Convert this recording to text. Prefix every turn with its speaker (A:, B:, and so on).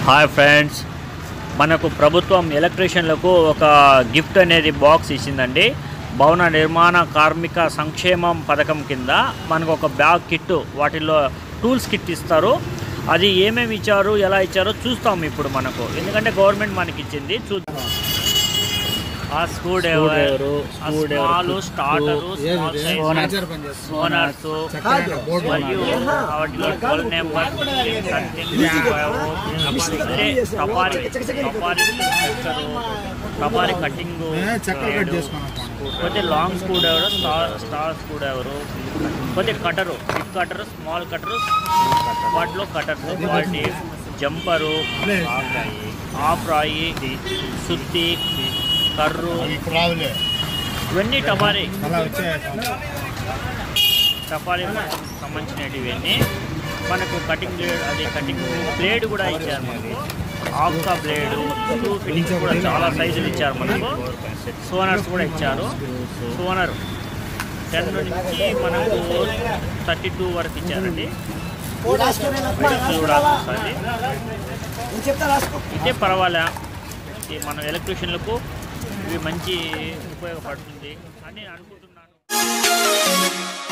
A: hi friends మనకు ప్రభుత్వం ఎలక్ట్రీషియన్లకు ఒక గిఫ్ట్ అనేది బాక్స్ ఇచ్చిందండి భవన నిర్మాణ కార్మిక సంక్షేమం పథకం కింద మనకు ఒక బ్యాగ్ కిట్ వాటిల్లో టూల్స్ కిట్ ఇస్తారు అది ఏమేమి ఇచ్చారు ఎలా ఇచ్చారో చూస్తాం ఇప్పుడు మనకు ఎందుకంటే గవర్నమెంట్ మనకి ఇచ్చింది చూద్దాం ఆ స్క్రూ డ్రైవర్ ఆ స్మాల్ స్టార్టరు స్మాల్ సైజ్ సోనర్స్ మరియు వాటిలో ట్వెల్వ్ నెంబర్ అంటే సఫారీ సఫారీ సఫారీ కటింగ్ పోతే long screwdriver star star screwdriver పోతే cutter big cutter small cutter వాటిలో కటర్స్ వాటి జంపరు ఆఫ్ రాయి సుత్తి కర్రు ఇవన్నీ టమారీ టపారీ సంబంధించినవి ఇవన్నీ మనకు కటింగ్ బ్లేడ్ అది కటింగ్ బ్లేడ్ కూడా ఇచ్చారు మనకు ఆఫ్కా బ్లేడ్ టూ ఫిట్టింగ్స్ కూడా చాలా సైజులు ఇచ్చారు మనకు సోనర్స్ కూడా ఇచ్చారు సోనర్ టెన్ నుంచి మనకు థర్టీ టూ వరకు ఇచ్చారండి ఇది కూడా వస్తుంది ఇదే పర్వాలే ఇది మన ఎలక్ట్రీషియన్లకు ఇవి మంచి ఉపయోగపడుతుంది అని నేను అనుకుంటున్నాను